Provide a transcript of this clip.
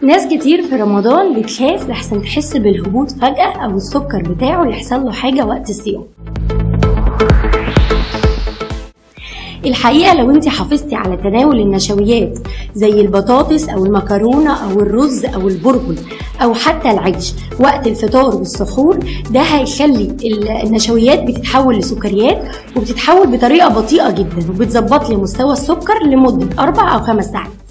ناس كتير في رمضان بتخاف لحسن تحس بالهبوط فجأة أو السكر بتاعه يحصل له حاجة وقت الصيام الحقيقة لو انت حافظتي على تناول النشويات زي البطاطس او المكرونة او الرز او البرغل او حتى العيش وقت الفطار والسحور ده هيخلي النشويات بتتحول لسكريات وبتتحول بطريقة بطيئة جدا وبتظبط لي مستوى السكر لمدة أربع أو خمس ساعات